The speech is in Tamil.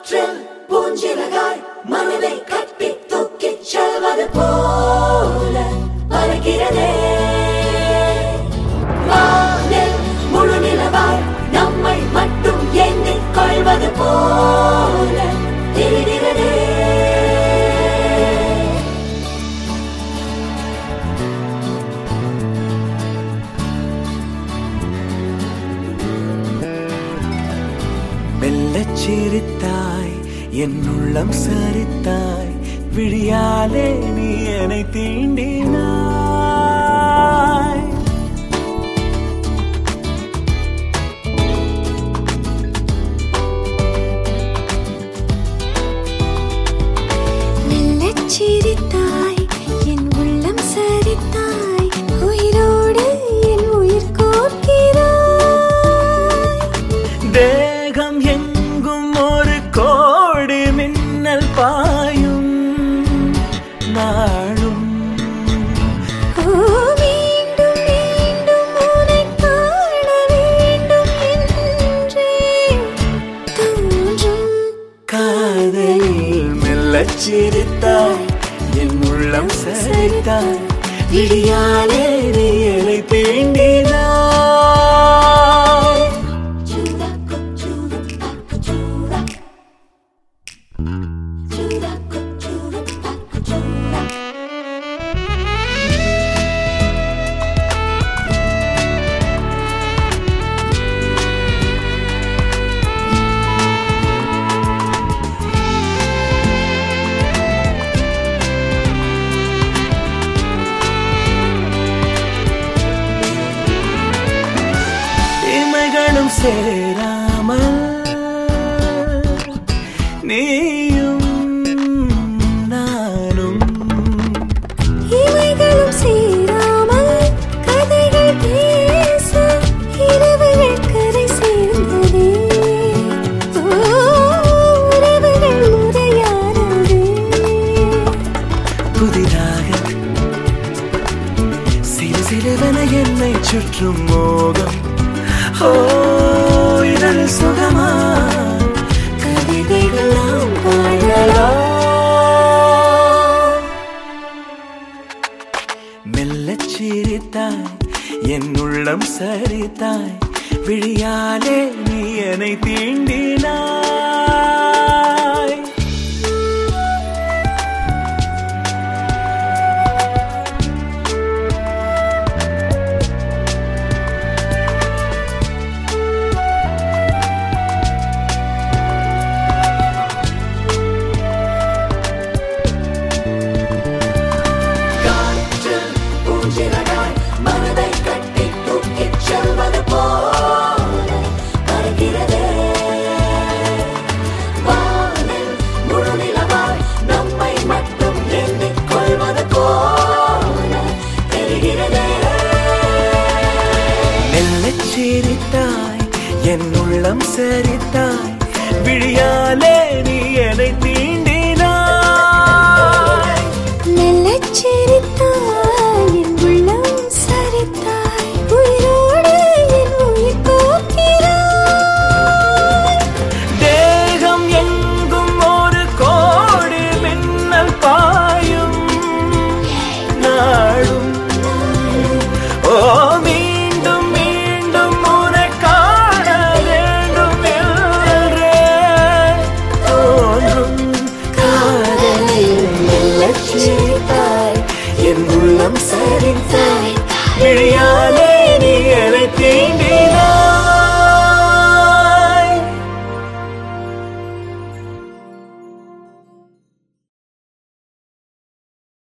காற்றில் பூஞ்சிறகாய் மனதை கட்டி தூக்கிச் செல்வது போல பறக்கிறதே வானில் முழு நிலவாய் நம்மை மட்டும் எண்ணிக் கொள்வது போல தெரிகிறதே மெல்லச் சிரித்தாய் என் உள்ளம் சரித்தாய் விழியாலே நீ என்னை தீண்டினாய் மெல்லச் சிரித்தாய் என் உள்ளம் சரித்தாய் உயிரோடு என் உயிர் கோர்க்கிறாய் தேகம் எங்கும் ஒரு கோடி மின்னல் பாயும் நாளும் ஓ மீண்டும் மீண்டும் உன்னை காண வேண்டும் என்றே தோன்றும் காதலில் மெல்லச் சிரித்தாய் என் உள்ளம் சரித்தாய் விழியாலே நீ என்னை தீண்டினாய் Chuda, chuda, chuda. Chuda, chuda, chuda. இமைகளும் சேராமல் நீயும் நானும் இமைகளும் சேராமல் கதைகள் பேச இரவுகள் கரை சேர்ந்ததே ஓ, உறவுகள் முறையானதே புதிதாக சிறு சிறுவன என்னை சுற்றும் மோகம் ஓ இதழ் சுகமா கவிதைகள் நாம் வாழலாம் மெல்லச் சிரித்தாய் என் உள்ளம் சரித்தாய் விழியாலே நீ என்னை தீண்டினாய் காற்றில் பூஞ்சிறகாய் மனதை கட்டி தூக்கிச் செல்வது போல பறக்கிறதே. வானில் முழு நிலவாய் நம்மை மட்டும் எண்ணிக் கொள்வது போல தெரிகிறதே மெல்லச் சிரித்தாய் என் உள்ளம் சரித்தாய் விழியாலே நீ என்னை தீண்டினாய் மெல்லச் சிரித்தாய் என் உள்ளம் சரித்தாய் உயிரோடு என் உயிர் கோர்க்கிறாய் தேகம் எங்கும் ஒரு கோடி மின்னல் பாயும் நாளும் ஓ மீண்டும் மீண்டும் உன்னை காண வேண்டும் என்றே தோன்றும் காதலில் மெல்லச் சிரித்தாய்